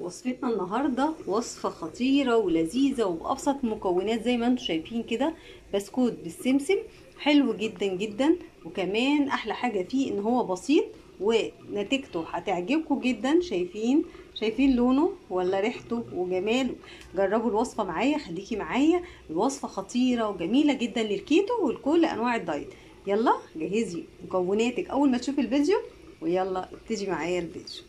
وصفتنا النهارده وصفة خطيرة ولذيذة وبأبسط المكونات زي ما انتم شايفين كده بسكوت بالسمسم حلو جدا جدا وكمان احلى حاجة فيه ان هو بسيط ونتيجته هتعجبكم جدا شايفين شايفين لونه ولا ريحته وجماله جربوا الوصفة معايا خليكي معايا الوصفة خطيرة وجميلة جدا للكيتو ولكل انواع الدايت يلا جهزي مكوناتك اول ما تشوفي الفيديو ويلا ابتدي معايا الفيديو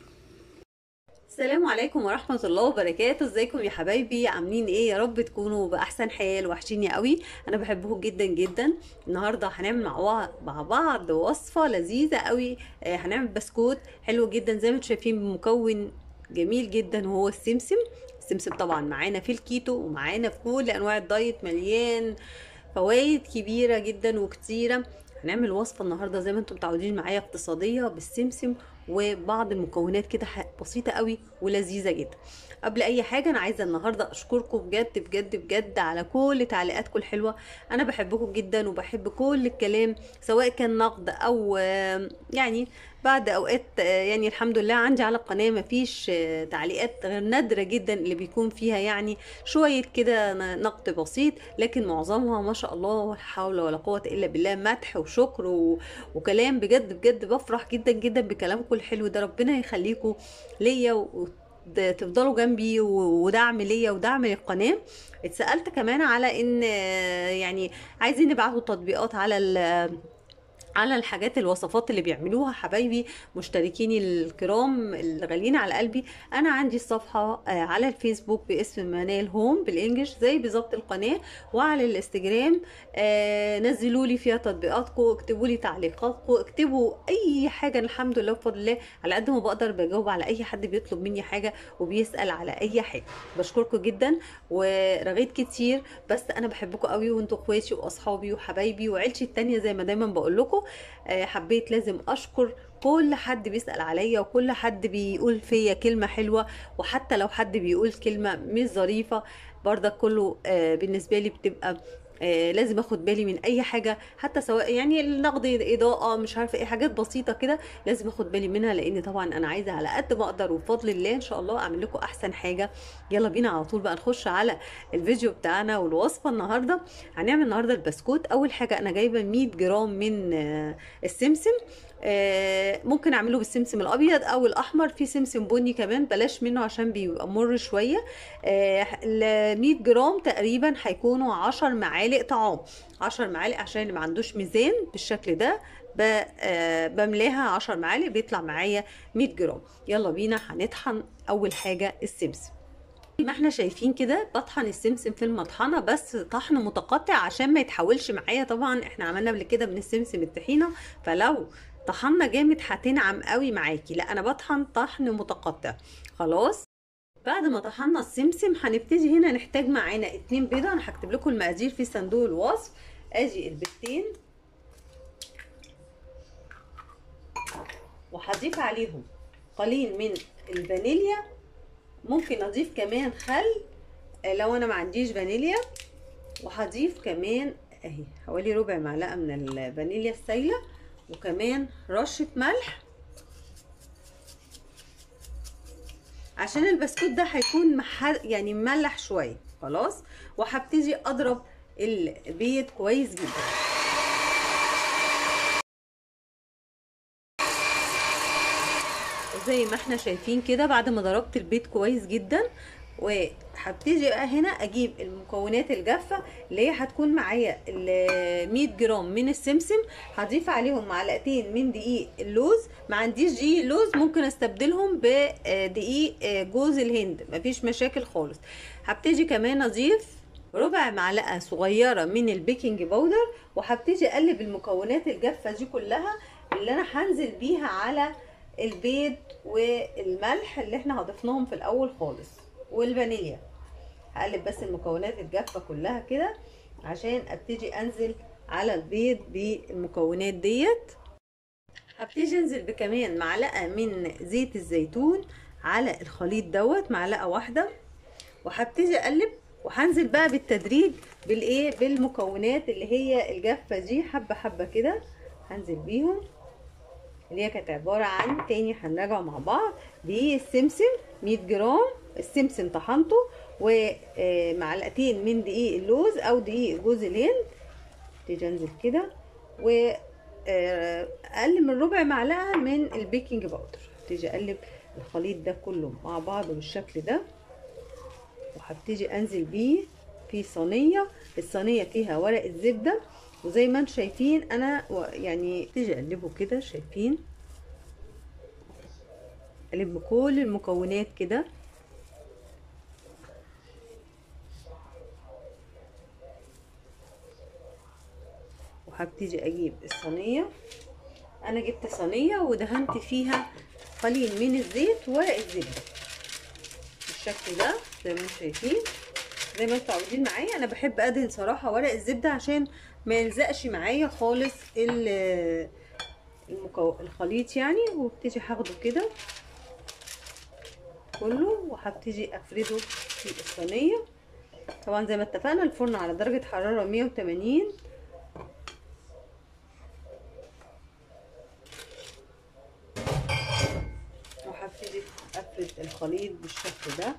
السلام عليكم ورحمة الله وبركاته ازيكم يا حبايبي عاملين ايه يا رب تكونوا بأحسن حال وحشيني قوي انا بحبكم جدا جدا النهاردة هنعمل مع مع بعض وصفة لذيذة قوي آه هنعمل بسكوت حلو جدا زي ما انتم شايفين بمكون جميل جدا وهو السمسم السمسم طبعا معانا في الكيتو ومعانا في كل انواع الدايت مليان فوائد كبيرة جدا وكتيرة هنعمل وصفة النهاردة زي ما انتم متعودين معايا اقتصادية بالسمسم وبعض المكونات كده بسيطة قوي ولذيذة جدا قبل اي حاجة انا عايزة النهاردة اشكركم بجد بجد بجد على كل تعليقاتكم الحلوة انا بحبكم جدا وبحب كل الكلام سواء كان نقد او يعني بعد اوقات يعني الحمد لله عندي على القناه مفيش تعليقات غير نادره جدا اللي بيكون فيها يعني شويه كده نقد بسيط لكن معظمها ما شاء الله ولا حول ولا قوه الا بالله مدح وشكر و... وكلام بجد بجد بفرح جدا جدا بكلامكم الحلو ده ربنا يخليكم ليا و... تفضلوا جنبي ودعم ليا ودعم للقناه اتسالت كمان على ان يعني عايزين نبعتوا تطبيقات على على الحاجات الوصفات اللي بيعملوها حبايبي مشتركيني الكرام الغاليين على قلبي انا عندي الصفحه على الفيسبوك باسم منال هوم بالانجلش زي بالظبط القناه وعلى الانستجرام نزلوا لي فيها تطبيقاتكم اكتبوا لي تعليقاتكم اكتبوا اي حاجه الحمد لله بفضل الله على قد ما بقدر بجاوب على اي حد بيطلب مني حاجه وبيسال على اي حاجه بشكركم جدا ورغيت كتير بس انا بحبكم قوي وانتوا اخواتي واصحابي وحبايبي وعيلتي التانية زي ما دايما بقول لكم حبيت لازم اشكر كل حد بيسال عليا وكل حد بيقول فيا كلمه حلوه وحتى لو حد بيقول كلمه مش ظريفه برضك كله بالنسبه لي بتبقى آه لازم اخد بالي من اي حاجه حتى سواء يعني النقد اضاءه مش عارفه ايه حاجات بسيطه كده لازم اخد بالي منها لان طبعا انا عايزه على قد ما اقدر وبفضل الله ان شاء الله اعمل لكم احسن حاجه يلا بينا على طول بقى نخش على الفيديو بتاعنا والوصفه النهارده هنعمل النهارده البسكوت اول حاجه انا جايبه 100 جرام من آه السمسم آه ممكن اعمله بالسمسم الابيض او الاحمر في سمسم بني كمان بلاش منه عشان بيبقى مر شويه آه ال 100 جرام تقريبا هيكونوا 10 معالق طعام 10 معالق عشان اللي ما عندوش ميزان بالشكل ده آه بملاها 10 معالق بيطلع معايا 100 جرام يلا بينا هنطحن اول حاجه السمسم ما احنا شايفين كده بطحن السمسم في المطحنه بس طحن متقطع عشان ما يتحولش معايا طبعا احنا عملنا قبل كده من السمسم الطحينه فلو طحنا جامد هتنعم قوي معاكي لا انا بطحن طحن متقطع خلاص بعد ما طحنا السمسم هنبتدي هنا نحتاج معانا اتنين بيضه انا هكتب لكم المقادير في صندوق الوصف ادي البيضتين وهضيف عليهم قليل من الفانيليا ممكن اضيف كمان خل لو انا ما عنديش فانيليا وهضيف كمان اهي حوالي ربع معلقه من الفانيليا السايله وكمان رشة ملح عشان البسكوت ده هيكون محر يعني مملح شوية خلاص وهبتدي اضرب البيض كويس جدا زي ما احنا شايفين كده بعد ما ضربت البيض كويس جدا وهبتدي بقى هنا اجيب المكونات الجافه اللي هي هتكون معايا ال 100 جرام من السمسم هضيف عليهم معلقتين من دقيق اللوز ما عنديش دقيق لوز ممكن استبدلهم بدقيق جوز الهند مفيش مشاكل خالص هبتدي كمان اضيف ربع معلقه صغيره من البيكنج باودر وهبتدي اقلب المكونات الجافه دي كلها اللي انا هنزل بيها على البيض والملح اللي احنا هضفناهم في الاول خالص والفانيليا هقلب بس المكونات الجافه كلها كده عشان ابتدي انزل على البيض بالمكونات ديت هبتدي انزل بكمان معلقه من زيت الزيتون على الخليط دوت معلقه واحده وهبتدي اقلب وهنزل بقى بالتدريج بالايه بالمكونات اللي هي الجافه دي حبه حبه كده هنزل بيهم اللي هي كانت عباره عن تاني هنراجعه مع بعض دقيق السمسم 100 جرام السمسم طحنته ومعلقتين من دقيق اللوز او دقيق جوز الهند تيجي انزل كده و اقل من ربع معلقه من البيكنج باودر تيجي اقلب الخليط ده كله مع بعضه بالشكل ده وهبتدي انزل بيه في صينيه الصينيه فيها ورق الزبده وزي ما انتم شايفين انا يعني تيجي اقلبه كده شايفين اقلب كل المكونات كده وهبتدي اجيب الصينيه انا جبت صينيه ودهنت فيها قليل من الزيت وورق الزبده بالشكل ده زي ما انتم شايفين زي ما انتم عاوزين معايا انا بحب ادهن صراحه ورق الزبده عشان ما يلزقش معايا خالص المكو... الخليط يعني وابتدي هاخده كده كله وهبتدي افرده في الصينيه طبعا زي ما اتفقنا الفرن على درجه حراره 180 وهبتدي افرد الخليط بالشكل ده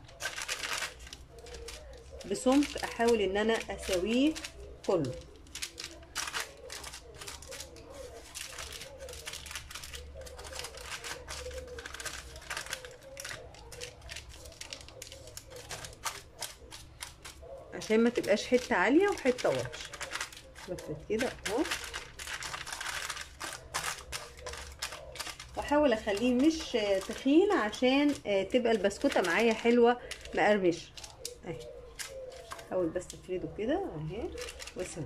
بسمك احاول ان انا اسويه كله عشان ما تبقاش حته عاليه وحته واطيه بفرد كده اهو واحاول اخليه مش تخين عشان تبقى البسكوته معايا حلوه مقرمشه اهي احاول بس افرده كده اهي واسويه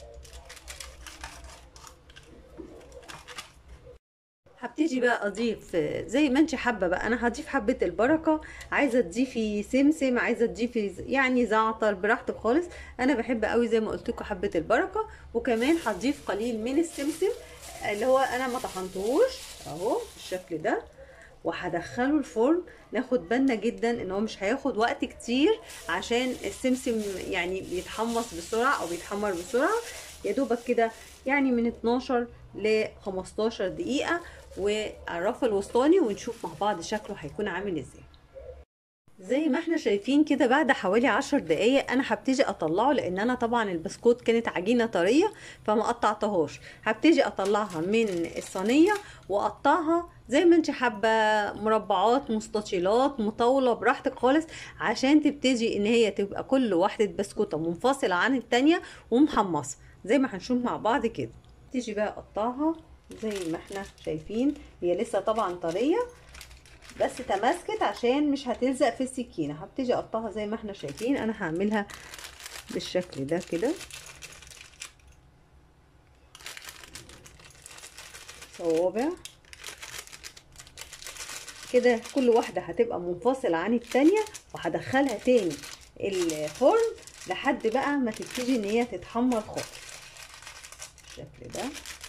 هبتدي بقى اضيف زي ما انت حابه بقى انا هضيف حبه البركه عايزه تضيفي سمسم عايزه تضيفي يعني زعتر براحتك خالص انا بحب قوي زي ما قلت لكم حبه البركه وكمان هضيف قليل من السمسم اللي هو انا ما طحنتهوش اهو بالشكل ده وهدخله الفرن ناخد بالنا جدا ان هو مش هياخد وقت كتير عشان السمسم يعني بيتحمص بسرعه او بيتحمر بسرعه يا دوبك كده يعني من 12 ل 15 دقيقه والرف الوسطاني ونشوف مع بعض شكله هيكون عامل ازاي زي ما احنا شايفين كده بعد حوالي عشر دقايق انا هبتدي اطلعه لان انا طبعا البسكوت كانت عجينه طريه فما قطعتهاش هبتدي اطلعها من الصينيه واقطعها زي ما انت حابه مربعات مستطيلات مطاوله براحتك خالص عشان تبتدي ان هي تبقى كل واحده بسكوته منفصله عن التانيه ومحمصه زي ما هنشوف مع بعض كده تيجي بقى اقطعها زي ما احنا شايفين هي لسه طبعا طريه بس تماسكت عشان مش هتلزق في السكينه هبتدي اقطعها زي ما احنا شايفين انا هعملها بالشكل ده كده صوابع كده كل واحده هتبقى منفصله عن التانية وهدخلها تاني الفرن لحد بقى ما تبتدي ان هي تتحمر خالص بالشكل ده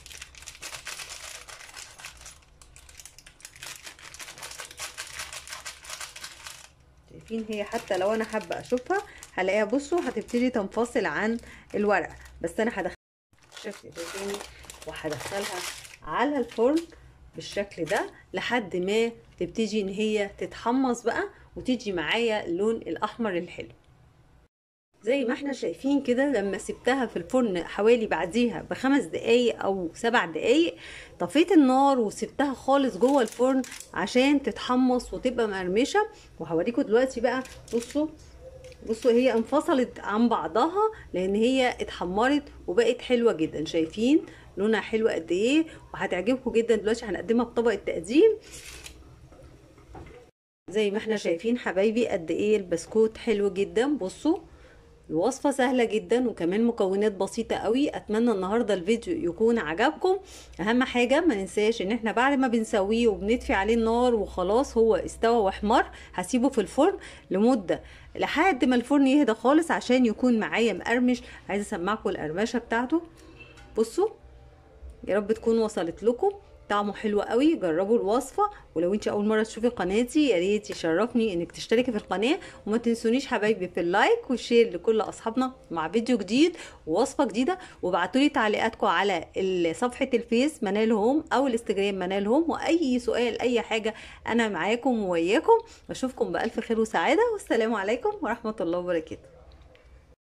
شايفين هي حتى لو انا حابه اشوفها هلاقيها بصوا هتبتدي تنفصل عن الورق بس انا هدخلها بالشكل ده تاني وهدخلها على الفرن بالشكل ده لحد ما تبتدي ان هي تتحمص بقى وتيجي معايا اللون الاحمر الحلو زي ما احنا شايفين كده لما سبتها في الفرن حوالي بعديها بخمس دقايق او سبع دقايق طفيت النار وسبتها خالص جوه الفرن عشان تتحمص وتبقى مقرمشه وهوريكم دلوقتي بقى بصوا بصوا هي انفصلت عن بعضها لان هي اتحمرت وبقت حلوه جدا شايفين لونها حلو قد ايه وهتعجبكم جدا دلوقتي هنقدمها بطبق التقديم زي ما احنا شايفين حبايبي قد ايه البسكوت حلو جدا بصوا الوصفة سهلة جدا وكمان مكونات بسيطة قوي اتمنى النهاردة الفيديو يكون عجبكم اهم حاجة ما ننساش ان احنا بعد ما بنسويه وبنطفي عليه النار وخلاص هو استوى واحمر هسيبه في الفرن لمدة لحد ما الفرن يهدى خالص عشان يكون معايا مقرمش عايزة اسمعكم القرمشة بتاعته بصوا يا رب تكون وصلت لكم طعمه حلو قوي جربوا الوصفه ولو انت اول مره تشوفي قناتي يا ريت يشرفني انك تشتركي في القناه وما تنسونيش حبايبي في اللايك والشير لكل اصحابنا مع فيديو جديد ووصفه جديده وابعتوا لي تعليقاتكم على ال- صفحه الفيس منال هوم او الانستجرام منال هوم واي سؤال اي حاجه انا معاكم ووياكم واشوفكم بالف خير وسعاده والسلام عليكم ورحمه الله وبركاته